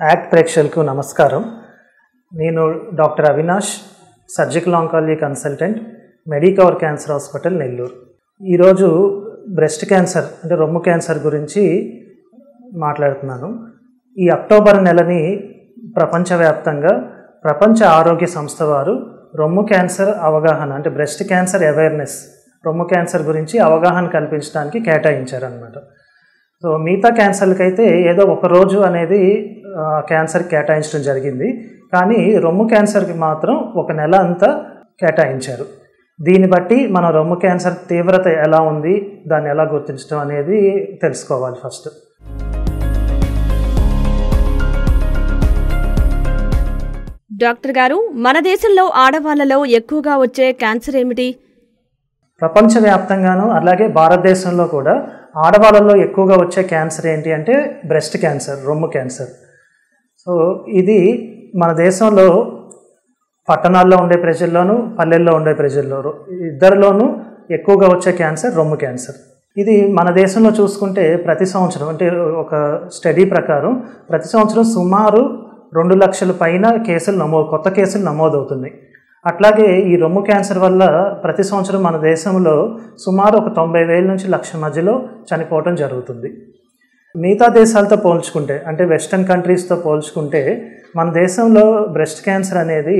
act ప్రేక్షకులకు నమస్కారం నేను doctor Avinash surgical oncology consultant Medicover cancer hospital Nellore ఈరోజు బ్రెస్ట్ క్యాన్సర్ అంటే రొమ్ము క్యాన్సర్ గురించి మాట్లాడుతున్నాను ఈ అక్టోబర్ నెలని ప్రపంచవ్యాప్తంగా ప్రపంచ ఆరోగ్య సంస్థ వారు రొమ్ము క్యాన్సర్ అవగాహన అంటే బ్రెస్ట్ క్యాన్సర్ అవేర్నెస్ రొమ్ము క్యాన్సర్ గురించి అవగాహన కల్పించడానికి కేటాయించారనమాట సో మిగతా క్యాన్సర్లకి అయితే ఏదో ఒక రోజు అనేది ఆ, క్యాన్సర్ కేటాయించడం జరిగింది కానీ రొమ్ము క్యాన్సర్కి మాత్రం ఒక నెల అంతా కేటాయించారు దీన్ని బట్టి మన రొమ్ము క్యాన్సర్ తీవ్రత ఎలా ఉంది దాన్ని ఎలా గుర్తించడం అనేది తెలుసుకోవాలి ఫస్ట్ డాక్టర్ గారు మన దేశంలో ఆడవాళ్లలో ఎక్కువగా వచ్చే క్యాన్సర్ ఏమిటి ప్రపంచవ్యాప్తంగాను అలాగే భారతదేశంలో కూడా ఆడవాళ్ళలో ఎక్కువగా వచ్చే క్యాన్సర్ ఏంటి అంటే బ్రెస్ట్ క్యాన్సర్ రొమ్ము క్యాన్సర్ సో ఇది మన దేశంలో పట్టణాల్లో ఉండే ప్రజల్లోనూ పల్లెల్లో ఉండే ప్రజల్లో ఇద్దరిలోనూ ఎక్కువగా వచ్చే క్యాన్సర్ రొమ్ము క్యాన్సర్ ఇది మన దేశంలో చూసుకుంటే ప్రతి సంవత్సరం అంటే ఒక స్టడీ ప్రకారం ప్రతి సంవత్సరం సుమారు రెండు లక్షల పైన కేసులు నమోదు కొత్త కేసులు నమోదవుతున్నాయి అట్లాగే ఈ రొమ్ము క్యాన్సర్ వల్ల ప్రతి సంవత్సరం మన దేశంలో సుమారు ఒక తొంభై వేల నుంచి లక్ష మధ్యలో చనిపోవటం జరుగుతుంది మిగతా దేశాలతో పోల్చుకుంటే అంటే వెస్టర్న్ కంట్రీస్తో పోల్చుకుంటే మన దేశంలో బ్రెస్ట్ క్యాన్సర్ అనేది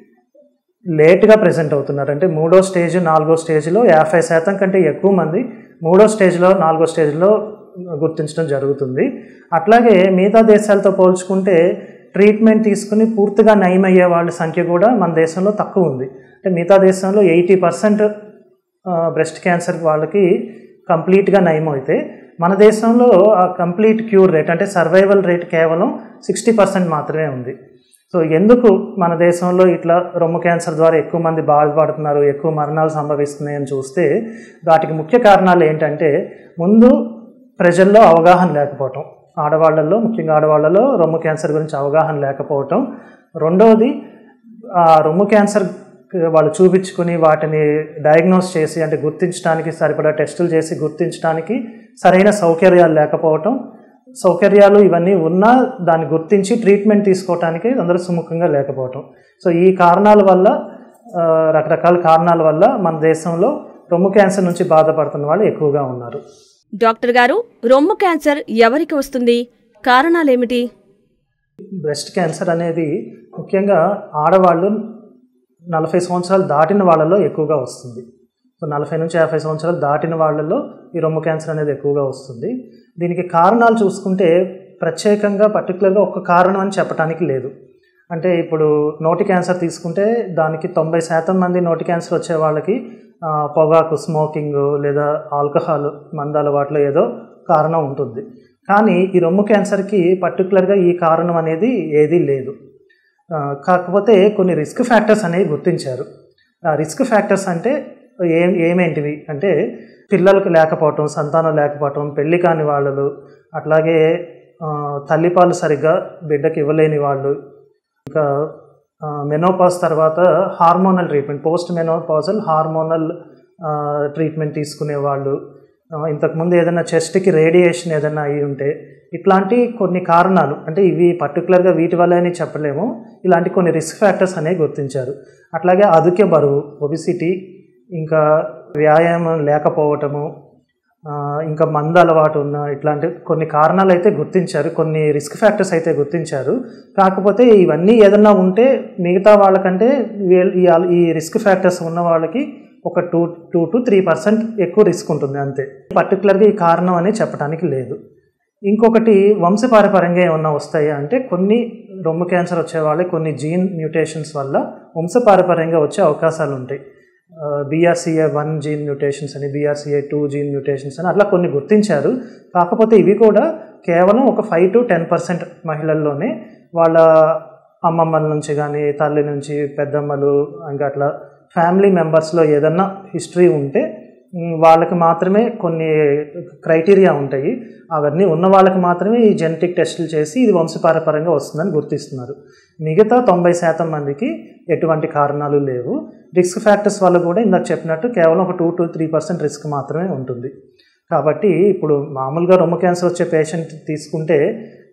లేట్గా ప్రజెంట్ అవుతున్నారు అంటే మూడో స్టేజ్ నాలుగో స్టేజ్లో యాభై శాతం కంటే ఎక్కువ మంది మూడో స్టేజ్లో నాలుగో స్టేజ్లో గుర్తించడం జరుగుతుంది అట్లాగే మిగతా దేశాలతో పోల్చుకుంటే ట్రీట్మెంట్ తీసుకుని పూర్తిగా నయమయ్యే వాళ్ళ సంఖ్య కూడా మన దేశంలో తక్కువ ఉంది అంటే మిగతా దేశంలో ఎయిటీ పర్సెంట్ బ్రెస్ట్ క్యాన్సర్ వాళ్ళకి కంప్లీట్గా నయమైతే మన దేశంలో ఆ కంప్లీట్ క్యూర్ రేట్ అంటే సర్వైవల్ రేట్ కేవలం సిక్స్టీ పర్సెంట్ మాత్రమే ఉంది సో ఎందుకు మన దేశంలో ఇట్లా రొమ్ము క్యాన్సర్ ద్వారా ఎక్కువ మంది బాధపడుతున్నారు ఎక్కువ మరణాలు సంభవిస్తున్నాయని చూస్తే వాటికి ముఖ్య కారణాలు ఏంటంటే ముందు ప్రజల్లో అవగాహన లేకపోవటం ఆడవాళ్ళల్లో ముఖ్యంగా ఆడవాళ్ళలో రొమ్ము క్యాన్సర్ గురించి అవగాహన లేకపోవటం రెండవది ఆ రొమ్ము క్యాన్సర్ వాళ్ళు చూపించుకుని వాటిని డయాగ్నోస్ చేసి అంటే గుర్తించడానికి సరిపడా టెస్టులు చేసి గుర్తించడానికి సరైన సౌకర్యాలు లేకపోవటం సౌకర్యాలు ఇవన్నీ ఉన్నా దాన్ని గుర్తించి ట్రీట్మెంట్ తీసుకోవటానికి అందరూ సుముఖంగా లేకపోవటం సో ఈ కారణాల వల్ల ఆ, రకరకాల కారణాల వల్ల మన దేశంలో రొమ్ము క్యాన్సర్ నుంచి బాధపడుతున్న వాళ్ళు ఎక్కువగా ఉన్నారు డాక్టర్ గారు రొమ్ము క్యాన్సర్ ఎవరికి వస్తుంది కారణాలేమిటి బ్రెస్ట్ క్యాన్సర్ అనేది ముఖ్యంగా ఆడవాళ్ళు నలభై సంవత్సరాలు దాటిన వాళ్ళలో ఎక్కువగా వస్తుంది సో నలభై నుంచి యాభై సంవత్సరాలు దాటిన వాళ్ళలో ఈ రొమ్ము క్యాన్సర్ అనేది ఎక్కువగా వస్తుంది దీనికి కారణాలు చూసుకుంటే ప్రత్యేకంగా పర్టికులర్గా ఒక కారణం అని చెప్పడానికి లేదు అంటే ఇప్పుడు నోటి క్యాన్సర్ తీసుకుంటే దానికి తొంభై శాతం మంది నోటి క్యాన్సర్ వచ్చే వాళ్ళకి ఆ, పొగాకు స్మోకింగ్ లేదా ఆల్కహాల్ మందాల వాటిలో ఏదో కారణం ఉంటుంది కానీ ఈ రొమ్ము క్యాన్సర్కి పర్టికులర్గా ఈ కారణం అనేది ఏదీ లేదు ఆ, కాకపోతే కొన్ని రిస్క్ ఫ్యాక్టర్స్ అనేవి గుర్తించారు ఆ రిస్క్ ఫ్యాక్టర్స్ అంటే ఏం ఏమేంటివి అంటే పిల్లలకు లేకపోవటం సంతానం లేకపోవటం పెళ్లి కాని వాళ్ళు అట్లాగే ఆ, తల్లిపాలు సరిగ్గా బిడ్డకి ఇవ్వలేని వాళ్ళు ఇంకా మెనోపాజ్ తర్వాత hormonal treatment post menopausal hormonal treatment తీసుకునే వాళ్ళు ఆ, ఇంతకుముందు ఏదైనా చెస్ట్కి రేడియేషన్ ఏదైనా అయి ఉంటే ఇట్లాంటి కొన్ని కారణాలు అంటే ఇవి పర్టికులర్గా వీటి వల్ల అని చెప్పలేము ఇలాంటి కొన్ని రిస్క్ ఫ్యాక్టర్స్ అనేవి గుర్తించారు అట్లాగే అదుకే బరువు ఒబిసిటీ ఇంకా వ్యాయామం లేకపోవటము ఆ, ఇంకా మందు అలవాటు ఉన్న ఇట్లాంటి కొన్ని కారణాలు అయితే గుర్తించారు కొన్ని రిస్క్ ఫ్యాక్టర్స్ అయితే గుర్తించారు కాకపోతే ఇవన్నీ ఏదన్నా ఉంటే మిగతా వాళ్ళకంటే వీళ్ళ- ఈ ఆల్- ఈ రిస్క్ ఫ్యాక్టర్స్ ఉన్న వాళ్ళకి ఒక two two to three percent ఎక్కువ రిస్క్ ఉంటుంది అంతే పర్టికులర్గా ఈ కారణం అని చెప్పడానికి లేదు ఇంకొకటి వంశపారపర్యంగా ఏమన్నా వస్తాయా అంటే కొన్ని రొమ్ము క్యాన్సర్ వచ్చే వాళ్ళకి కొన్ని జీన్ మ్యూటేషన్స్ వల్ల వంశపారపర్యంగా వచ్చే అవకాశాలు ఉంటాయి బీఆర్సీఏ వన్ జీన్ మ్యూటేషన్స్ అని బీఆర్సీఏ టూ జీన్ మ్యూటేషన్స్ అని అట్లా కొన్ని గుర్తించారు కాకపోతే ఇవి కూడా కేవలం ఒక ఫైవ్ టు టెన్ పర్సెంట్ మహిళల్లోనే వాళ్ళ అమ్మమ్మల నుంచి కానీ తల్లి నుంచి పెద్దమ్మలు ఇంకా అట్లా ఫ్యామిలీ మెంబర్స్లో ఏదన్నా హిస్టరీ ఉంటే మ్, వాళ్ళకి మాత్రమే కొన్ని క్రైటీరియా ఉంటాయి అవన్నీ ఉన్న వాళ్ళకి మాత్రమే ఈ జెనెటిక్ టెస్టులు చేసి ఇది వంశపారపరంగా వస్తుందని గుర్తిస్తున్నారు మిగతా తొంభై శాతం మందికి ఎటువంటి కారణాలు లేవు రిస్క్ ఫ్యాక్టర్స్ వల్ల కూడా ఇందాక చెప్పినట్టు కేవలం ఒక two to three percent risk మాత్రమే ఉంటుంది కాబట్టి ఇప్పుడు మామూలుగా రొమ్ము క్యాన్సర్ వచ్చే పేషెంట్ తీసుకుంటే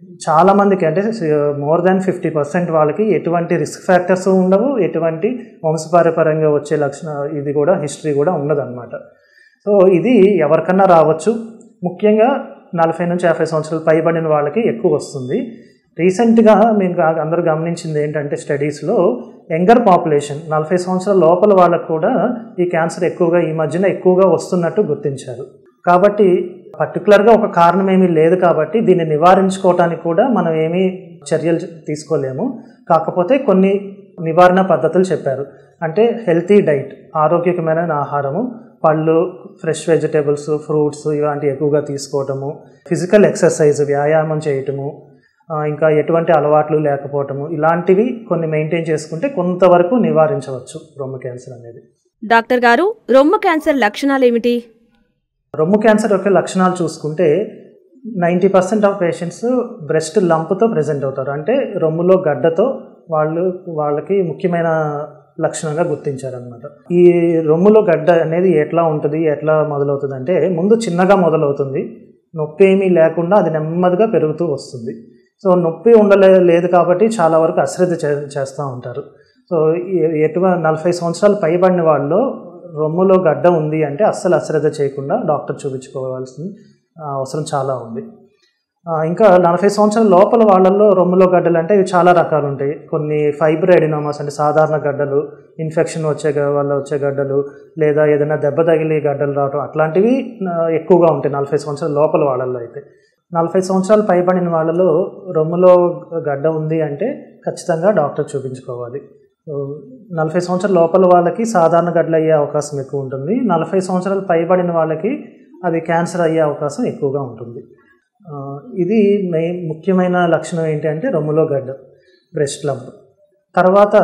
చాలా మందికి అంటే మోర్ దాన్ ఫిఫ్టీ పర్సెంట్ వాళ్ళకి ఎటువంటి రిస్క్ ఫ్యాక్టర్స్ ఉండవు ఎటువంటి వంశపారపరంగా వచ్చే లక్షణ ఇది కూడా హిస్టరీ కూడా ఉండదన్నమాట సో ఇది ఎవరికన్నా రావచ్చు ముఖ్యంగా నలభై నుంచి యాభై సంవత్సరాలు పైబడిన వాళ్ళకి ఎక్కువ వస్తుంది రీసెంట్గా మేము గా- అందరూ గమనించింది ఏంటంటే స్టడీస్లో యంగర్ పాపులేషన్ నలభై సంవత్సరాల లోపల వాళ్ళకు కూడా ఈ క్యాన్సర్ ఎక్కువగా ఈ మధ్యన ఎక్కువగా వస్తున్నట్టు గుర్తించారు కాబట్టి పర్టికులర్గా ఒక కారణం ఏమీ లేదు కాబట్టి దీన్ని నివారించుకోవటానికి కూడా మనం ఏమీ చర్యలు తీసుకోలేము కాకపోతే కొన్ని నివారణ పద్ధతులు చెప్పారు అంటే హెల్తీ డైట్ ఆరోగ్యకరమైన ఆహారము పళ్ళు ఫ్రెష్ వెజిటేబుల్స్ ఫ్రూట్స్ ఇలాంటివి ఎక్కువగా తీసుకోవటము ఫిజికల్ ఎక్సర్సైజ్ వ్యాయామం చేయటము ఆ, ఇంకా ఎటువంటి అలవాట్లు లేకపోవటము ఇలాంటివి కొన్ని మెయింటైన్ చేసుకుంటే కొంతవరకు నివారించవచ్చు రొమ్ము క్యాన్సర్ అనేది డాక్టర్ గారు రొమ్ము క్యాన్సర్ లక్షణాలేమిటి రొమ్ము క్యాన్సర్ యొక్క లక్షణాలు చూసుకుంటే ninety percent of patients breast లంప్తో ప్రజెంట్ అవుతారు అంటే రొమ్ములో గడ్డతో వాళ్ళు వాళ్ళకి ముఖ్యమైన లక్షణంగా గుర్తించారనమాట ఈ రొమ్ములో గడ్డ అనేది ఎట్లా ఉంటుంది ఎట్లా మొదలవుతుంది అంటే ముందు చిన్నగా మొదలవుతుంది నొప్పి ఏమీ లేకుండా అది నెమ్మదిగా పెరుగుతూ వస్తుంది సో నొప్పి ఉండలే లేదు కాబట్టి చాలా వరకు అశ్రద్ధ చే చేస్తూ ఉంటారు సో ఎ- ఎటువంటి నలభై సంవత్సరాలు పైబడిన వాళ్ళు రొమ్ములో గడ్డ ఉంది అంటే అస్సలు అశ్రద్ధ చేయకుండా డాక్టర్ చూపించుకోవాల్సిన ఆ, అవసరం చాలా ఉంది ఆ, ఇంకా నలభై సంవత్సరాల లోపల వాళ్ళల్లో రొమ్ములో గడ్డలు అంటే ఇవి చాలా రకాలు ఉంటాయి కొన్ని ఫైబర్ ఎడినోమాస్ అంటే సాధారణ గడ్డలు ఇన్ఫెక్షన్ వచ్చే గ- వల్ల వచ్చే గడ్డలు లేదా ఏదైనా దెబ్బ తగిలి గడ్డలు రావడం అట్లాంటివి ఆ, ఎక్కువగా ఉంటాయి నలభై సంవత్సరాల లోపల వాళ్ళల్లో అయితే నలభై సంవత్సరాలు పైబడిన వాళ్ళలో రొమ్ములో గడ్డ ఉంది అంటే ఖచ్చితంగా డాక్టర్ చూపించుకోవాలి సో, నలభై సంవత్సరాల లోపల వాళ్ళకి సాధారణ గడ్డలు అయ్యే అవకాశం ఎక్కువ ఉంటుంది నలభై సంవత్సరాలు పైబడిన వాళ్ళకి అది క్యాన్సర్ అయ్యే అవకాశం ఎక్కువగా ఉంటుంది ఆ, ఇది మెయిన్ ముఖ్యమైన లక్షణం ఏంటి అంటే రొమ్ములో గడ్డ బ్రెస్ట్ లంప్ తర్వాత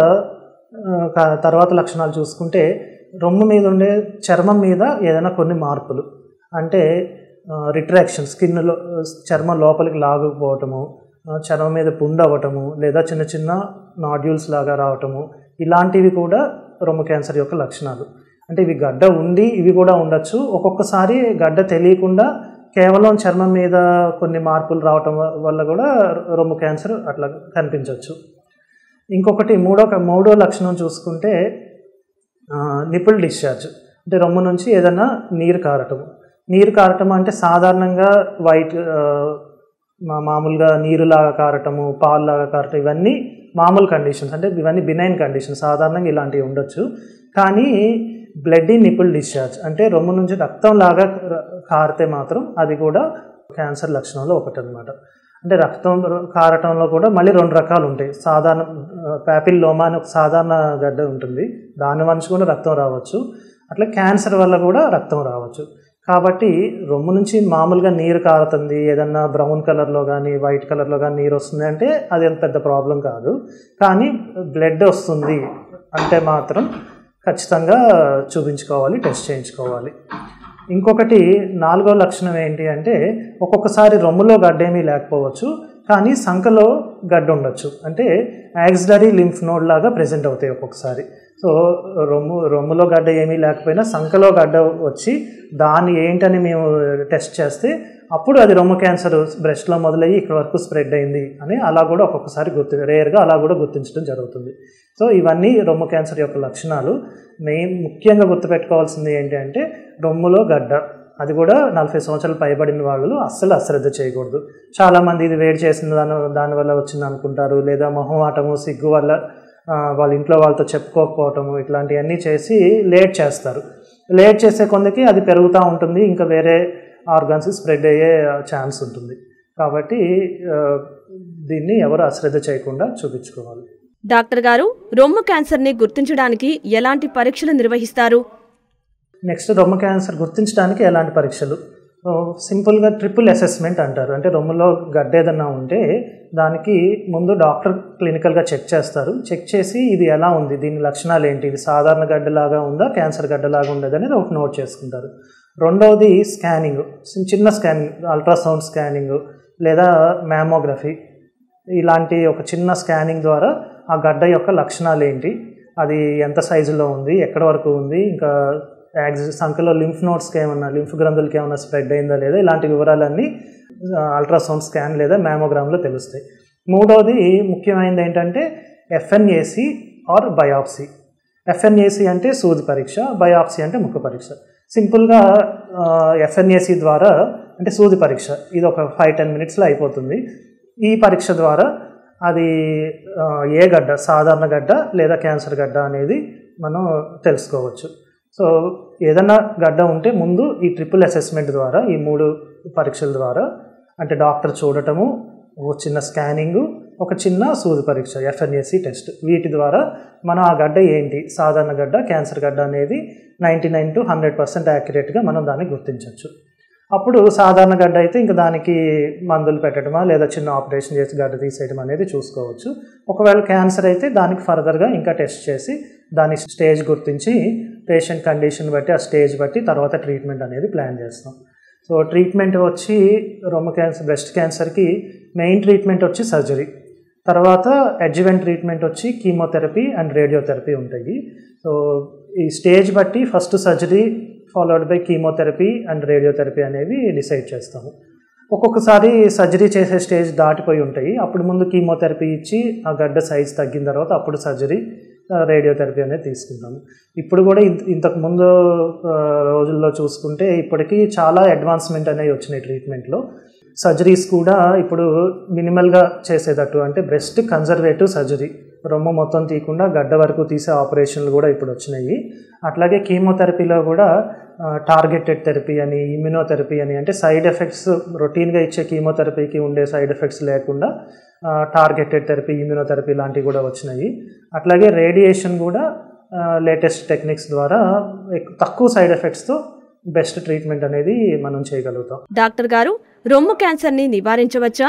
ఆ, క- తర్వాత లక్షణాలు చూసుకుంటే రొమ్ము మీద ఉండే చర్మం మీద ఏదైనా కొన్ని మార్పులు అంటే రిట్రాక్షన్ స్కిన్లో చర్మం లోపలికి లాగుకుపోవటము ఆ, చర్మం మీద పుండు అవ్వటము లేదా చిన్న చిన్న నాడ్యూల్స్ లాగా రావటము ఇలాంటివి కూడా రొమ్ము క్యాన్సర్ యొక్క లక్షణాలు అంటే ఇవి గడ్డ ఉండి ఇవి కూడా ఉండొచ్చు ఒక్కొక్కసారి గడ్డ తెలియకుండా కేవలం చర్మం మీద కొన్ని మార్పులు రావటం వ- వల్ల కూడా రొమ్ము క్యాన్సర్ అట్లా కనిపించవచ్చు ఇంకొకటి మూడో మూడో లక్షణం చూసుకుంటే నిపుల్ డిశ్చార్జ్ అంటే రొమ్ము నుంచి ఏదైనా నీరు కారటం నీరు కారటం అంటే సాధారణంగా వైట్ ఆ, మా మామూలుగా నీరులాగా కారటము పాలులాగా కారటం ఇవన్నీ మామూలు కండిషన్స్ అంటే ఇవన్నీ బినైన్ కండిషన్స్ సాధారణంగా ఇలాంటివి ఉండొచ్చు కానీ బ్లడ్ నిపుల్ డిశ్చార్జ్ అంటే రొమ్ము నుంచి రక్తం లాగా కారితే మాత్రం అది కూడా క్యాన్సర్ లక్షణంలో ఒకటి అనమాట అంటే రక్తం కారటంలో కూడా మళ్ళీ రెండు రకాలు ఉంటాయి సాధారణ ప్యాపిల్ లోమా అని ఒక సాధారణ గడ్డ ఉంటుంది దాని నుంచి కూడా రక్తం రావచ్చు అట్లా క్యాన్సర్ వల్ల కూడా రక్తం రావచ్చు కాబట్టి రొమ్ము నుంచి మామూలుగా నీరు కారుతుంది ఏదన్నా బ్రౌన్ కలర్లో కానీ వైట్ కలర్లో కానీ నీరు వస్తుంది అంటే అది అంత పెద్ద ప్రాబ్లం కాదు కానీ బ్లడ్ వస్తుంది అంటే మాత్రం ఖచ్చితంగా చూపించుకోవాలి టెస్ట్ చేయించుకోవాలి ఇంకొకటి నాలుగో లక్షణం ఏంటి అంటే ఒక్కొక్కసారి రొమ్ములో గడ్డ ఏమీ లేకపోవచ్చు కానీ సంఖలో గడ్డ ఉండొచ్చు అంటే యాక్సిలరీ లింఫ్ నోడ్ లాగా ప్రెజెంట్ అవుతాయి ఒక్కొక్కసారి సో రొమ్ము రొమ్ములో గడ్డ ఏమీ లేకపోయినా సంఖలో గడ్డ వచ్చి దాన్ని ఏంటని మేము టెస్ట్ చేస్తే అప్పుడు అది రొమ్ము క్యాన్సర్ బ్రెస్ట్లో మొదలయ్యి ఇక్కడ వరకు స్ప్రెడ్ అయింది అని అలా కూడా ఒక్కొక్కసారి గుర్తు రేర్గా అలా కూడా గుర్తించడం జరుగుతుంది సో ఇవన్నీ రొమ్ము క్యాన్సర్ యొక్క లక్షణాలు మెయిన్ ముఖ్యంగా గుర్తుపెట్టుకోవాల్సింది ఏంటి అంటే రొమ్ములో గడ్డ అది కూడా నలభై సంవత్సరాలు పైబడిన వాళ్ళు అస్సలు అశ్రద్ధ చేయకూడదు చాలామంది ఇది వేడి చేసిన దాని దానివల్ల వచ్చింది అనుకుంటారు లేదా మొహమాటము సిగ్గు వల్ల ఆ, వాళ్ళ ఇంట్లో వాళ్ళతో చెప్పుకోకపోవటము ఇట్లాంటివన్నీ చేసి లేట్ చేస్తారు లేట్ చేసే కొందకి అది పెరుగుతూ ఉంటుంది ఇంకా వేరే ఆర్గాన్స్ స్ప్రెడ్ అయ్యే ఛాన్స్ ఉంటుంది కాబట్టి ఆ, దీన్ని ఎవరు అశ్రద్ధ చేయకుండా చూపించుకోవాలి డాక్టర్ గారు రొమ్ము క్యాన్సర్ని గుర్తించడానికి ఎలాంటి పరీక్షలు నిర్వహిస్తారు నెక్స్ట్ రొమ్ము క్యాన్సర్ గుర్తించడానికి ఎలాంటి పరీక్షలు ఓ, సింపుల్గా ట్రిపుల్ అసెస్మెంట్ అంటారు అంటే రొమ్ములో గడ్డ ఏదన్నా ఉంటే దానికి ముందు డాక్టర్ క్లినికల్గా చెక్ చేస్తారు చెక్ చేసి ఇది ఎలా ఉంది దీని లక్షణాలు ఏంటి ఇది సాధారణ గడ్డలాగా ఉందా క్యాన్సర్ గడ్డలాగా ఉండదు అనేది ఒక నోట్ చేసుకుంటారు రెండవది స్కానింగ్ చిన్న స్కానింగ్ అల్ట్రాసౌండ్ స్కానింగ్ లేదా మ్యామోగ్రఫీ ఇలాంటి ఒక చిన్న స్కానింగ్ ద్వారా ఆ గడ్డ యొక్క లక్షణాలు ఏంటి అది ఎంత సైజులో ఉంది ఎక్కడ వరకు ఉంది ఇంకా యాక్సి సంఖ్యలో లింఫ్ నోట్స్కి ఏమన్నా లింఫ్ గ్రంథులకి ఏమన్నా స్ప్రెడ్ అయిందా లేదా ఇలాంటి వివరాలన్నీ అల్ట్రాసౌండ్ స్కాన్ లేదా మ్యామోగ్రామ్లో తెలుస్తాయి మూడోది ముఖ్యమైనది ఏంటంటే ఎఫ్ఎన్ఏసి ఆర్ బయాప్సీ ఎఫ్ఎన్ఏసి అంటే సూది పరీక్ష బయాప్సీ అంటే ముఖ పరీక్ష సింపుల్గా ఎఫ్ఎన్ఏసి ద్వారా అంటే సూది పరీక్ష ఇది ఒక ఫైవ్ టెన్ మినిట్స్లో అయిపోతుంది ఈ పరీక్ష ద్వారా అది ఆ, ఏ గడ్డ సాధారణ గడ్డ లేదా క్యాన్సర్ గడ్డ అనేది మనం తెలుసుకోవచ్చు సో ఏదైనా గడ్డ ఉంటే ముందు ఈ ట్రిపుల్ అసెస్మెంట్ ద్వారా ఈ మూడు పరీక్షల ద్వారా అంటే డాక్టర్ చూడటము ఒక చిన్న స్కానింగు ఒక చిన్న సూది పరీక్ష ఎఫ్ఎన్ఏసి టెస్ట్ వీటి ద్వారా మనం ఆ గడ్డ ఏంటి సాధారణ గడ్డ క్యాన్సర్ గడ్డ అనేది ninety nine to hundred percent యాక్యురేట్గా మనం దాన్ని గుర్తించవచ్చు అప్పుడు సాధారణ గడ్డ అయితే ఇంకా దానికి మందులు పెట్టడమా లేదా చిన్న ఆపరేషన్ చేసి గడ్డ తీసేయడం అనేది చూసుకోవచ్చు ఒకవేళ క్యాన్సర్ అయితే దానికి ఫర్దర్గా ఇంకా టెస్ట్ చేసి దాని స్టేజ్ గుర్తించి పేషెంట్ కండిషన్ బట్టి ఆ స్టేజ్ బట్టి తర్వాత ట్రీట్మెంట్ అనేది ప్లాన్ చేస్తాం సో ట్రీట్మెంట్ వచ్చి రొమ్మ క్యాన్సర్ బ్రెస్ట్ క్యాన్సర్కి మెయిన్ ట్రీట్మెంట్ వచ్చి సర్జరీ తర్వాత అడ్జువెంట్ ట్రీట్మెంట్ వచ్చి కీమోథెరపీ అండ్ రేడియోథెరపీ ఉంటాయి సో ఈ స్టేజ్ బట్టి first surgery followed by chemotherapy and radiotherapy అనేవి డిసైడ్ చేస్తాము ఒక్కొక్కసారి సర్జరీ చేసే స్టేజ్ దాటిపోయి ఉంటాయి అప్పుడు ముందు కీమోథెరపీ ఇచ్చి ఆ గడ్డ సైజ్ తగ్గిన తర్వాత అప్పుడు సర్జరీ రేడియోథెరపీ అనేది తీసుకుంటాము ఇప్పుడు కూడా ఇంత ఇంతకు ముందు ఆ, రోజుల్లో చూసుకుంటే ఇప్పటికీ చాలా అడ్వాన్స్మెంట్ అనేవి వచ్చినాయి ట్రీట్మెంట్లో సర్జరీస్ కూడా ఇప్పుడు మినిమల్గా చేసేటట్టు అంటే బ్రెస్ట్ కన్జర్వేటివ్ సర్జరీ రొమ్ము మొత్తం తీయకుండా గడ్డ వరకు తీసే ఆపరేషన్లు కూడా ఇప్పుడు వచ్చినాయి అట్లాగే కీమోథెరపీలో కూడా టార్గెటెడ్ థెరపీ అని ఇమ్యునోథెరపీ అని అంటే సైడ్ ఎఫెక్ట్స్ రొటీన్గా ఇచ్చే కీమోథెరపీకి ఉండే సైడ్ ఎఫెక్ట్స్ లేకుండా టార్గెటెడ్ థెరపీ ఇమ్యునోథెరపీ లాంటివి కూడా వచ్చినాయి అట్లాగే రేడియేషన్ కూడా లేటెస్ట్ టెక్నిక్స్ ద్వారా ఎక్కు- తక్కువ సైడ్ ఎఫెక్ట్స్తో బెస్ట్ ట్రీట్మెంట్ అనేది మనం చేయగలుగుతాం డాక్టర్ గారు రొమ్ము క్యాన్సర్ని నివారించవచ్చా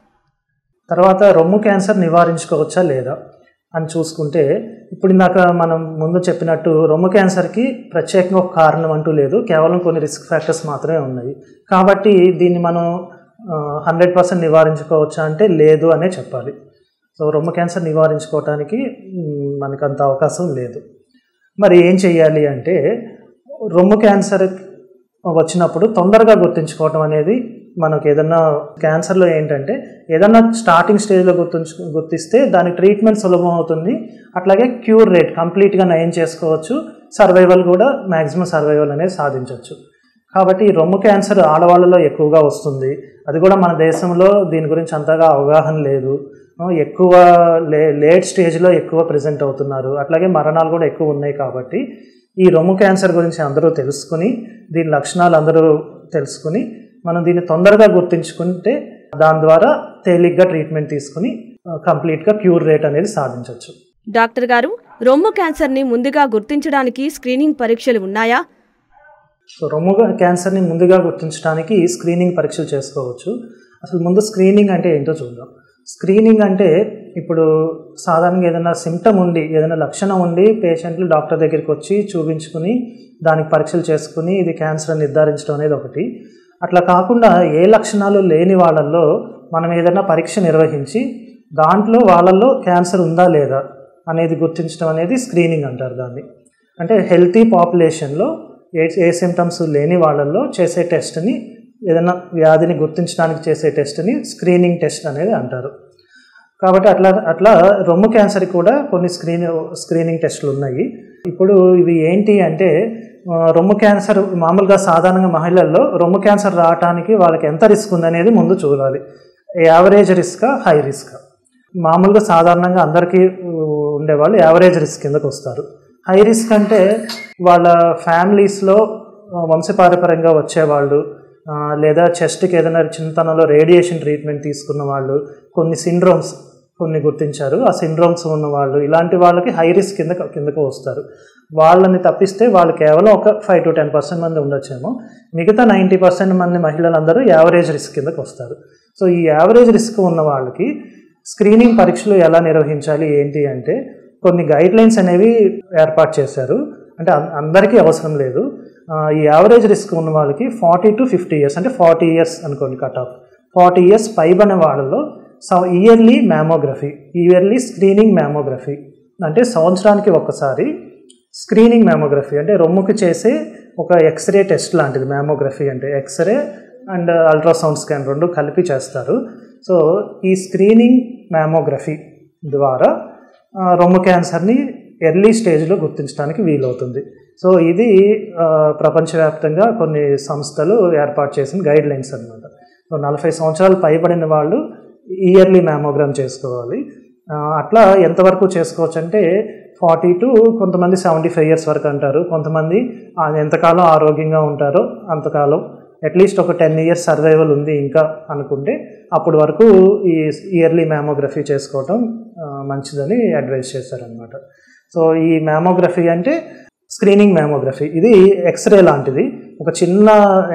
తర్వాత రొమ్ము క్యాన్సర్ నివారించుకోవచ్చా లేదా అని చూసుకుంటే ఇప్పుడు ఇందాక మనం ముందు చెప్పినట్టు రొమ్ము క్యాన్సర్కి ప్రత్యేకంగా ఒక కారణం అంటూ లేదు కేవలం కొన్ని రిస్క్ ఫ్యాక్టర్స్ మాత్రమే ఉన్నాయి కాబట్టి దీన్ని మనం హండ్రెడ్ పర్సెంట్ నివారించుకోవచ్చా అంటే లేదు అనే చెప్పాలి సో రొమ్ము క్యాన్సర్ నివారించుకోవటానికి మ్, మనకు అంత అవకాశం లేదు మరి ఏం చేయాలి అంటే రొమ్ము క్యాన్సర్ వచ్చినప్పుడు తొందరగా గుర్తుంచుకోవటం అనేది మనకు ఏదన్నా క్యాన్సర్లో ఏంటంటే ఏదన్నా స్టార్టింగ్ స్టేజ్లో గుర్తుంచు గుర్తిస్తే దాని ట్రీట్మెంట్ సులభం అవుతుంది అట్లాగే క్యూర్ రేట్ కంప్లీట్గా నయం చేసుకోవచ్చు సర్వైవల్ కూడా మ్యాక్సిమం సర్వైవల్ అనేది సాధించవచ్చు కాబట్టి ఈ రొమ్ము క్యాన్సర్ ఆడవాళ్ళలో ఎక్కువగా వస్తుంది అది కూడా మన దేశంలో దీని గురించి అంతగా అవగాహన లేదు ఆ, ఎక్కువ లే లేట్ స్టేజ్లో ఎక్కువ ప్రజెంట్ అవుతున్నారు అట్లాగే మరణాలు కూడా ఎక్కువ ఉన్నాయి కాబట్టి ఈ రొమ్ము క్యాన్సర్ గురించి అందరూ తెలుసుకుని దీని లక్షణాలు అందరూ తెలుసుకుని మనం దీన్ని తొందరగా గుర్తించుకుంటే దాని ద్వారా తేలిగ్గా ట్రీట్మెంట్ తీసుకుని కంప్లీట్గా క్యూర్ రేట్ అనేది సాధించవచ్చు డాక్టర్ గారు రొమ్ము క్యాన్సర్ని ముందుగా గుర్తించడానికి స్క్రీనింగ్ పరీక్షలు ఉన్నాయా సో రొమ్ము క్యాన్సర్ని ముందుగా గుర్తించడానికి స్క్రీనింగ్ పరీక్షలు చేసుకోవచ్చు అసలు ముందు స్క్రీనింగ్ అంటే ఏంటో చూద్దాం స్క్రీనింగ్ అంటే ఇప్పుడు సాధారణంగా ఏదైనా సిమ్టమ్ ఉండి ఏదైనా లక్షణం ఉండి పేషెంట్లు డాక్టర్ దగ్గరికి వచ్చి చూపించుకుని దానికి పరీక్షలు చేసుకుని ఇది క్యాన్సర్ అని నిర్ధారించడం అనేది ఒకటి అట్లా కాకుండా ఏ లక్షణాలు లేని వాళ్ళల్లో మనం ఏదైనా పరీక్ష నిర్వహించి దాంట్లో వాళ్ళల్లో క్యాన్సర్ ఉందా లేదా అనేది గుర్తించడం అనేది స్క్రీనింగ్ అంటారు దాన్ని అంటే హెల్తీ పాపులేషన్లో ఏ ఏ సిమ్టమ్స్ లేని వాళ్ళల్లో చేసే టెస్ట్ని ఏదైనా వ్యాధిని గుర్తించడానికి చేసే టెస్ట్ని స్క్రీనింగ్ టెస్ట్ అనేది అంటారు కాబట్టి అట్లా అట్లా రొమ్ము క్యాన్సర్కి కూడా కొన్ని స్క్రీన్ స్క్రీనింగ్ టెస్టులు ఉన్నాయి ఇప్పుడు ఇవి ఏంటి అంటే ఆ, రొమ్ము క్యాన్సర్ మామూలుగా సాధారణంగా మహిళల్లో రొమ్ము క్యాన్సర్ రావడానికి వాళ్ళకి ఎంత రిస్క్ ఉందనేది ముందు చూడాలి యావరేజ్ రిస్కా హై రిస్కా మామూలుగా సాధారణంగా అందరికీ ఊ, ఉండేవాళ్ళు యావరేజ్ రిస్క్ కిందకు వస్తారు హై రిస్క్ అంటే వాళ్ళ ఫ్యామిలీస్లో ఆ, వంశపారపర్యంగా వచ్చేవాళ్ళు ఆ, లేదా చెస్ట్కి ఏదైనా చిన్నతనంలో రేడియేషన్ ట్రీట్మెంట్ తీసుకున్న వాళ్ళు కొన్ని సిండ్రోమ్స్ కొన్ని గుర్తించారు ఆ సిండ్రోమ్స్ ఉన్న వాళ్ళు ఇలాంటి వాళ్ళకి హై రిస్క్ కింద కిందకు వస్తారు వాళ్ళని తప్పిస్తే వాళ్ళు కేవలం ఒక ఫైవ్ టు టెన్ పర్సెంట్ మంది ఉండొచ్చేమో మిగతా నైంటీ పర్సెంట్ మంది మహిళలందరూ యావరేజ్ రిస్క్ కిందకు వస్తారు సో ఈ యావరేజ్ రిస్క్ ఉన్న వాళ్ళకి స్క్రీనింగ్ పరీక్షలు ఎలా నిర్వహించాలి ఏంటి అంటే కొన్ని గైడ్ లైన్స్ అనేవి ఏర్పాటు చేశారు అంటే అం- అందరికీ అవసరం లేదు ఆ, ఈ యావరేజ్ రిస్క్ ఉన్న వాళ్ళకి ఫార్టీ టు ఫిఫ్టీ ఇయర్స్ అంటే ఫార్టీ ఇయర్స్ అనుకోండి కట్ ఆఫ్ ఫార్టీ ఇయర్స్ పైబడిన వాళ్ళలో స yearly mammography yearly screening mammography అంటే సంవత్సరానికి ఒకసారి స్క్రీనింగ్ మ్యామోగ్రఫీ అంటే రొమ్ముకి చేసే ఒక ఎక్స్రే టెస్ట్ లాంటిది మ్యామోగ్రఫీ అంటే ఎక్స్రే అండ్ అల్ట్రాసౌండ్ స్కాన్ రెండు కలిపి చేస్తారు సో ఈ స్క్రీనింగ్ మ్యామోగ్రఫీ ద్వారా ఆ, రొమ్ము క్యాన్సర్ని ఎర్లీ స్టేజ్లో గుర్తించడానికి వీలవుతుంది సో ఇది ఆ, ప్రపంచవ్యాప్తంగా కొన్ని సంస్థలు ఏర్పాటు చేసిన గైడ్ లైన్స్ అనమాట సో నలభై సంవత్సరాలు పైబడిన వాళ్ళు ఇయర్లీ మ్యామోగ్రామ్ చేసుకోవాలి ఆ, అట్లా ఎంతవరకు చేసుకోవచ్చు అంటే ఫార్టీ టు కొంతమంది సెవెంటీ ఫైవ్ ఇయర్స్ వరకు అంటారు కొంతమంది ఆ, ఎంతకాలం ఆరోగ్యంగా ఉంటారో అంతకాలం అట్లీస్ట్ ఒక టెన్ ఇయర్స్ సర్వైవల్ ఉంది ఇంకా అనుకుంటే అప్పటి వరకు ఈ ఇయర్లీ మ్యామోగ్రఫీ చేసుకోవటం ఆ, మంచిదని అడ్వైస్ చేశారనమాట సో ఈ మ్యామోగ్రఫీ అంటే స్క్రీనింగ్ మ్యామోగ్రఫీ ఇది ఎక్స్రే లాంటిది ఒక చిన్న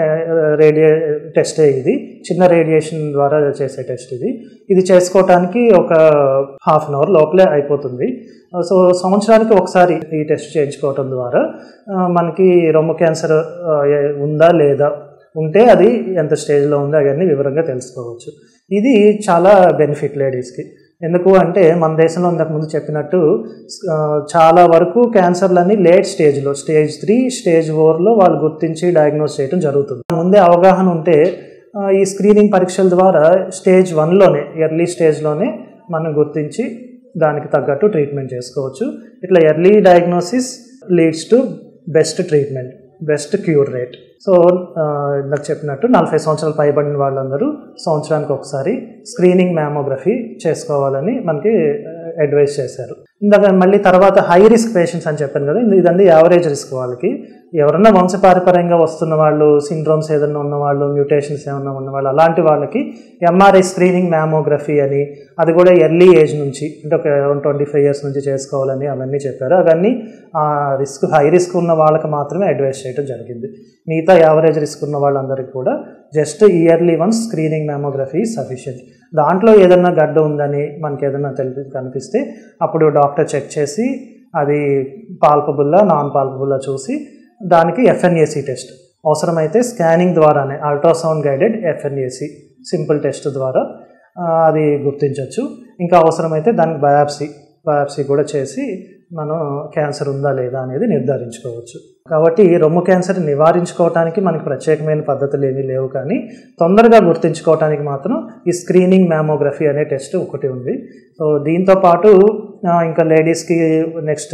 రేడియే టెస్టే ఇది చిన్న రేడియేషన్ ద్వారా చేసే టెస్ట్ ఇది ఇది చేసుకోవటానికి ఒక హాఫ్ అన్ అవర్ లోపలే అయిపోతుంది సో సంవత్సరానికి ఒకసారి ఈ టెస్ట్ చేయించుకోవటం ద్వారా ఆ, మనకి రొమ్ము క్యాన్సర్ ఆ, ఏ- ఉందా లేదా ఉంటే అది ఎంత స్టేజ్లో ఉందో అవన్నీ వివరంగా తెలుసుకోవచ్చు ఇది చాలా బెనిఫిట్ లేడీస్కి ఎందుకు అంటే మన దేశంలో ఇంతకుముందు చెప్పినట్టు ఆ, చాలా వరకు క్యాన్సర్లన్నీ లేట్ స్టేజ్లో స్టేజ్ త్రీ స్టేజ్ ఫోర్లో వాళ్ళు గుర్తించి డయాగ్నోస్ చేయడం జరుగుతుంది ముందే అవగాహన ఉంటే ఆ, ఈ స్క్రీనింగ్ పరీక్షల ద్వారా స్టేజ్ వన్లోనే ఎర్లీ స్టేజ్లోనే మనం గుర్తించి దానికి తగ్గట్టు ట్రీట్మెంట్ చేసుకోవచ్చు ఇట్లా early diagnosis leads to best treatment best cure rate so ఆ, ఇందాక చెప్పినట్టు నలభై సంవత్సరాలు పైబడిన వాళ్ళందరూ సంవత్సరానికి ఒకసారి స్క్రీనింగ్ మ్యామోగ్రఫీ చేసుకోవాలని మనకి అడ్వైస్ చేశారు ఇందాక మళ్ళీ తర్వాత హై రిస్క్ పేషెంట్స్ అని చెప్పాను కదా ఇది- ఇదంతా యావరేజ్ రిస్క్ వాళ్ళకి ఎవరన్నా వంశపారపర్యంగా వస్తున్న వాళ్ళు సిండ్రోమ్స్ ఏదైనా ఉన్న వాళ్ళు మ్యూటేషన్స్ ఏమన్నా ఉన్న వాళ్ళు అలాంటి వాళ్ళకి ఎంఆర్ఐ స్క్రీనింగ్ మ్యామోగ్రఫీ అని అది కూడా ఎర్లీ ఏజ్ నుంచి అంటే ఒక ట్వంటీ ఫైవ్ ఇయర్స్ నుంచి చేసుకోవాలని అవన్నీ చెప్పారు అవన్నీ ఆ రిస్క్ హై రిస్క్ ఉన్న వాళ్ళకి మాత్రమే అడ్వైస్ చేయడం జరిగింది మిగతా యావరేజ్ రిస్క్ ఉన్న వాళ్ళందరికీ కూడా just yearly once screening mammography sufficient దాంట్లో ఏదైనా గడ్డ ఉందని మనకి ఏదైనా తెలిపి కనిపిస్తే అప్పుడు డాక్టర్ చెక్ చేసి అది పాల్పబుల్లా నాన్ పాల్పబుల్లా చూసి దానికి ఎఫ్ఎన్ఏసి టెస్ట్ అవసరమైతే స్కానింగ్ ద్వారానే ultrasound guided FNAC simple test ద్వారా ఆ, అది గుర్తించవచ్చు ఇంకా అవసరమైతే దానికి బయాప్సీ బయాప్సీ కూడా చేసి మనం క్యాన్సర్ ఉందా లేదా అనేది నిర్ధారించుకోవచ్చు కాబట్టి రొమ్ము క్యాన్సర్ నివారించుకోవటానికి మనకి ప్రత్యేకమైన పద్ధతులు ఏమీ లేవు కానీ తొందరగా గుర్తించుకోవటానికి మాత్రం ఈ స్క్రీనింగ్ మ్యామోగ్రఫీ అనే టెస్ట్ ఒకటి ఉంది సో దీంతో పాటు ఆ, ఇంకా లేడీస్కి నెక్స్ట్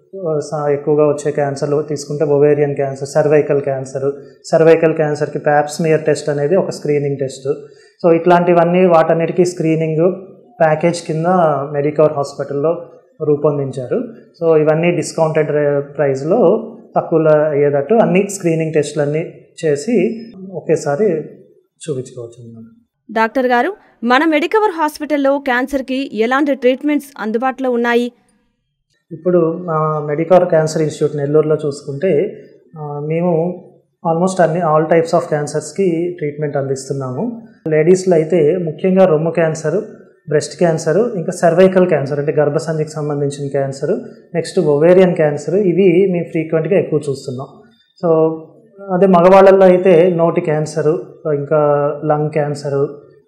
ఎక్కువగా వచ్చే క్యాన్సర్లు తీసుకుంటే ovarian cancer cervical cancer cervical క్యాన్సర్కి ప్యాప్స్మియర్ టెస్ట్ అనేది ఒక స్క్రీనింగ్ టెస్ట్ సో ఇట్లాంటివన్నీ వాటన్నిటికీ స్క్రీనింగ్ ప్యాకేజ్ కింద మెడికవర్ హాస్పిటల్లో రూపొందించారు సో ఇవన్నీ డిస్కౌంటెడ్ ప్రైస్లో తక్కువలో అయ్యేటట్టు అన్ని స్క్రీనింగ్ టెస్టులన్నీ చేసి ఒకేసారి చూపించుకోవచ్చు అన్నమాట డాక్టర్ గారు మన మెడికవర్ హాస్పిటల్లో క్యాన్సర్కి ఎలాంటి ట్రీట్మెంట్స్ అందుబాటులో ఉన్నాయి ఇప్పుడు మా మెడికవర్ క్యాన్సర్ ఇన్స్టిట్యూట్ నెల్లూరులో చూసుకుంటే ఆ, మేము ఆల్మోస్ట్ అన్ని ఆల్ టైప్స్ ఆఫ్ క్యాన్సర్స్కి ట్రీట్మెంట్ అందిస్తున్నాము లేడీస్లో అయితే ముఖ్యంగా రొమ్ము క్యాన్సర్ బ్రెస్ట్ క్యాన్సర్ ఇంకా సర్వైకల్ క్యాన్సర్ అంటే గర్భసంధికి సంబంధించిన క్యాన్సర్ నెక్స్ట్ ఒవేరియన్ క్యాన్సర్ ఇవి మేము ఫ్రీక్వెంట్గా ఎక్కువ చూస్తున్నాం సో అదే మగవాళ్ళల్లో అయితే నోటి క్యాన్సరు ఇంకా lung cancer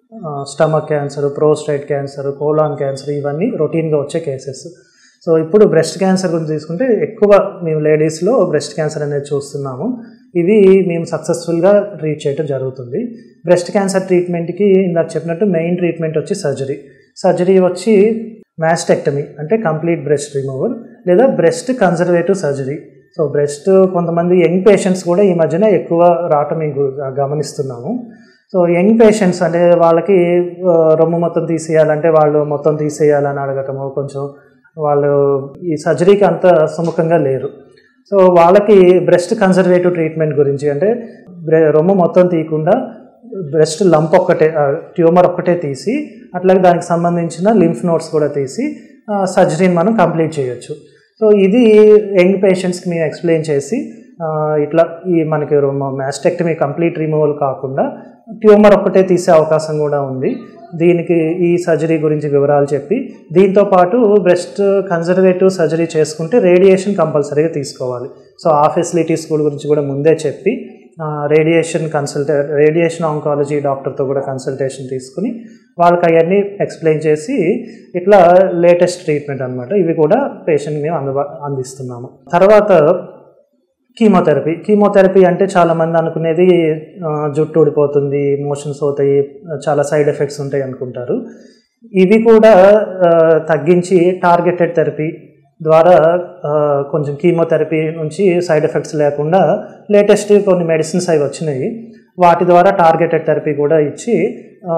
stomach cancer prostate cancer colon cancer ఇవన్నీ రొటీన్గా వచ్చే కేసెస్ సో ఇప్పుడు బ్రెస్ట్ క్యాన్సర్ గురించి తీసుకుంటే ఎక్కువ మేము లేడీస్లో బ్రెస్ట్ క్యాన్సర్ అనేది చూస్తున్నాము ఇవి మేము సక్సెస్ఫుల్గా ట్రీట్ చేయడం జరుగుతుంది బ్రెస్ట్ క్యాన్సర్ ట్రీట్మెంట్కి ఇందాక చెప్పినట్టు మెయిన్ ట్రీట్మెంట్ వచ్చి సర్జరీ సర్జరీ వచ్చి మ్యాస్టెక్టమీ అంటే కంప్లీట్ బ్రెస్ట్ రిమూవల్ లేదా breast conservative surgery so breast కొంతమంది యంగ్ పేషెంట్స్ కూడా ఈ మధ్యన ఎక్కువ రావటం మేము గు- గమనిస్తున్నాము సో యంగ్ పేషెంట్స్ అంటే వాళ్ళకి ఆ, రొమ్ము మొత్తం తీసేయాలంటే వాళ్ళు మొత్తం తీసేయాలని అడగటము కొంచెం వాళ్ళు ఈ సర్జరీకి అంత సుముఖంగా లేరు సో వాళ్ళకి బ్రెస్ట్ కన్సర్వేటివ్ ట్రీట్మెంట్ గురించి అంటే బ్రె- రొమ్ము మొత్తం తీయకుండా బ్రెస్ట్ లంప్ ఒక్కటే ట్యూమర్ ఒక్కటే తీసి అట్లాగే దానికి సంబంధించిన లింఫ్ నోట్స్ కూడా తీసి సర్జరీని మనం కంప్లీట్ చేయొచ్చు సో ఇది యంగ్ పేషెంట్స్కి మేము ఎక్స్ప్లెయిన్ చేసి ఆ, ఇట్లా ఈ మనకి మ్యాస్టెక్టమీ కంప్లీట్ రిమూవల్ కాకుండా ట్యూమర్ ఒక్కటే తీసే అవకాశం కూడా ఉంది దీనికి ఈ సర్జరీ గురించి వివరాలు చెప్పి దీంతో పాటు బ్రెస్ట్ కన్జర్వేటివ్ సర్జరీ చేసుకుంటే రేడియేషన్ కంపల్సరీగా తీసుకోవాలి సో ఆ ఫెసిలిటీస్ కూడా గురించి కూడా ముందే చెప్పి రేడియేషన్ కన్సల్టే రేడియేషన్ ఆంకాలజీ డాక్టర్తో కూడా కన్సల్టేషన్ తీసుకుని వాళ్ళకి అవన్నీ ఎక్స్ప్లెయిన్ చేసి ఇట్లా లేటెస్ట్ ట్రీట్మెంట్ అనమాట ఇవి కూడా పేషెంట్ మేము అందుబా అందిస్తున్నాము తర్వాత కీమోథెరపీ కీమోథెరపీ అంటే చాలామంది అనుకునేది ఆ, జుట్టు ఊడిపోతుంది మోషన్స్ అవుతాయి చాలా సైడ్ ఎఫెక్ట్స్ ఉంటాయి అనుకుంటారు ఇవి కూడా ఆ, తగ్గించి టార్గెటెడ్ థెరపీ ద్వారా ఆ, కొంచెం కీమోథెరపీ నుంచి సైడ్ ఎఫెక్ట్స్ లేకుండా లేటెస్ట్ కొన్ని మెడిసిన్స్ అవి వచ్చినాయి వాటి ద్వారా టార్గెటెడ్ థెరపీ కూడా ఇచ్చి ఆ,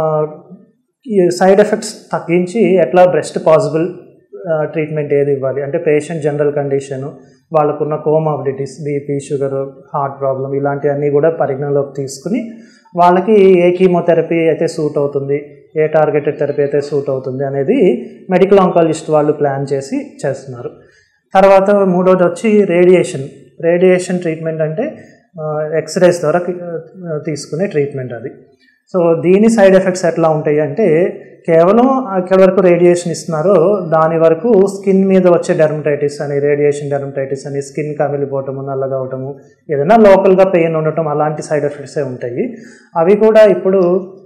ఈ సైడ్ ఎఫెక్ట్స్ తగ్గించి ఎట్లా బెస్ట్ పాసిబుల్ ట్రీట్మెంట్ ఏది ఇవ్వాలి అంటే పేషెంట్ జనరల్ కండిషన్ వాళ్ళకున్న comorbidities BP sugar heart problem ఇలాంటివన్నీ కూడా పరిగణలోకి తీసుకుని వాళ్ళకి ఏ కీమోథెరపీ అయితే సూట్ అవుతుంది ఏ టార్గెటెడ్ థెరపీ అయితే సూట్ అవుతుంది అనేది మెడికల్ ఆంకాలజిస్ట్ వాళ్ళు ప్లాన్ చేసి చేస్తున్నారు తర్వాత మూడోది వచ్చి రేడియేషన్ రేడియేషన్ ట్రీట్మెంట్ అంటే ఎక్స్రేస్ ద్వారా ఆ, తీసుకునే ట్రీట్మెంట్ అది సో దీని సైడ్ ఎఫెక్ట్స్ ఎట్లా ఉంటాయి అంటే కేవలం ఎక్కడి వరకు రేడియేషన్ ఇస్తున్నారో దాని వరకు స్కిన్ మీద వచ్చే డెర్మటైటిస్ అని రేడియేషన్ డెర్మటైటిస్ అని స్కిన్ కమిలిపోవటము నల్లగా అవటము ఏదైనా లోకల్గా పెయిన్ ఉండటం అలాంటి సైడ్ ఎఫెక్ట్సే ఉంటాయి అవి కూడా ఇప్పుడు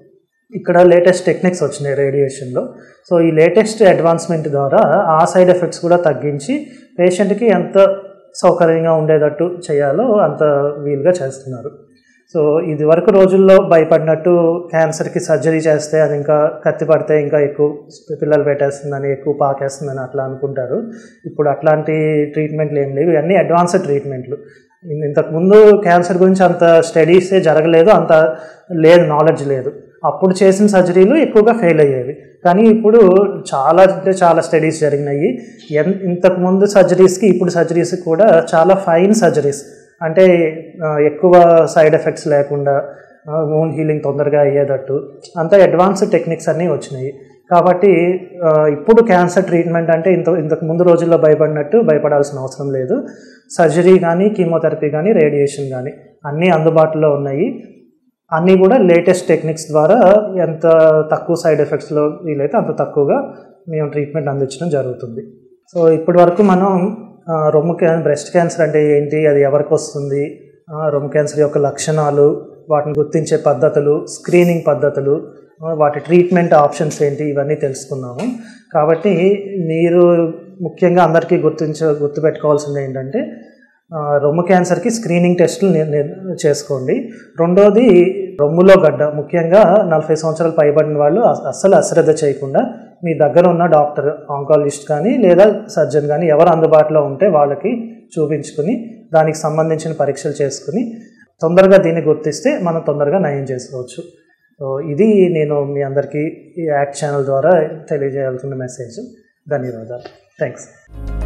ఇక్కడ లేటెస్ట్ టెక్నిక్స్ వచ్చినాయి రేడియేషన్లో సో ఈ లేటెస్ట్ అడ్వాన్స్మెంట్ ద్వారా ఆ సైడ్ ఎఫెక్ట్స్ కూడా తగ్గించి పేషెంట్కి ఎంత సౌకర్యంగా ఉండేటట్టు చేయాలో అంత వీలుగా చేస్తున్నారు సో ఇది వరకు రోజుల్లో భయపడినట్టు క్యాన్సర్కి సర్జరీ చేస్తే అది ఇంకా కత్తి పడితే ఇంకా ఎక్కువ పిల్లలు పెట్టేస్తుందని ఎక్కువ పాకేస్తుందని అట్లా అనుకుంటారు ఇప్పుడు అట్లాంటి ట్రీట్మెంట్లు ఏం లేవు ఇవన్నీ అడ్వాన్స్డ్ ట్రీట్మెంట్లు ఇంతకుముందు క్యాన్సర్ గురించి అంత స్టడీసే జరగలేదు అంత లేదు నాలెడ్జ్ లేదు అప్పుడు చేసిన సర్జరీలు ఎక్కువగా ఫెయిల్ అయ్యేవి కానీ ఇప్పుడు చాలా అంటే చాలా స్టడీస్ జరిగినాయి ఎన్ ఇంతకుముందు సర్జరీస్కి ఇప్పుడు సర్జరీస్కి కూడా చాలా ఫైన్ సర్జరీస్ అంటే ఆ, ఎక్కువ సైడ్ ఎఫెక్ట్స్ లేకుండా ఓన్ హీలింగ్ తొందరగా అయ్యేటట్టు అంత అడ్వాన్స్డ్ టెక్నిక్స్ అన్నీ వచ్చినాయి కాబట్టి ఆ, ఇప్పుడు క్యాన్సర్ ట్రీట్మెంట్ అంటే ఇంత ఇంతకు ముందు రోజుల్లో భయపడినట్టు భయపడాల్సిన అవసరం లేదు సర్జరీ కానీ కీమోథెరపీ కానీ రేడియేషన్ కానీ అన్నీ అందుబాటులో ఉన్నాయి అన్నీ కూడా లేటెస్ట్ టెక్నిక్స్ ద్వారా ఎంత తక్కువ సైడ్ ఎఫెక్ట్స్లో వీలైతే అంత తక్కువగా మేము ట్రీట్మెంట్ అందించడం జరుగుతుంది సో ఇప్పటి వరకు మనం ఆ, రొమ్ము క్యాన్ బ్రెస్ట్ క్యాన్సర్ అంటే ఏంటి అది ఎవరికి వస్తుంది ఆ, రొమ్ము క్యాన్సర్ యొక్క లక్షణాలు వాటిని గుర్తించే పద్ధతులు స్క్రీనింగ్ పద్ధతులు ఆ, వాటి ట్రీట్మెంట్ ఆప్షన్స్ ఏంటి ఇవన్నీ తెలుసుకున్నాము కాబట్టి మీరు ముఖ్యంగా అందరికీ గుర్తించ గుర్తుపెట్టుకోవాల్సింది ఏంటంటే ఆ, రొమ్ము క్యాన్సర్కి స్క్రీనింగ్ టెస్టులు ని- ని- చేసుకోండి రెండోది రొమ్ములో గడ్డ ముఖ్యంగా నలభై సంవత్సరాలు పైబడిన వాళ్ళు అస- అస్సలు అశ్రద్ధ చేయకుండా మీ దగ్గర ఉన్న డాక్టర్ ఆంకాలజిస్ట్ కానీ లేదా సర్జన్ కానీ ఎవరు అందుబాటులో ఉంటే వాళ్ళకి చూపించుకుని దానికి సంబంధించిన పరీక్షలు చేసుకుని తొందరగా దీన్ని గుర్తిస్తే మనం తొందరగా నయం చేసుకోవచ్చు సో ఇది నేను మీ అందరికీ ఈ యాక్ట్ ఛానల్ ద్వారా తెలియజేయాల్సిన మెసేజ్ ధన్యవాదాలు థ్యాంక్స్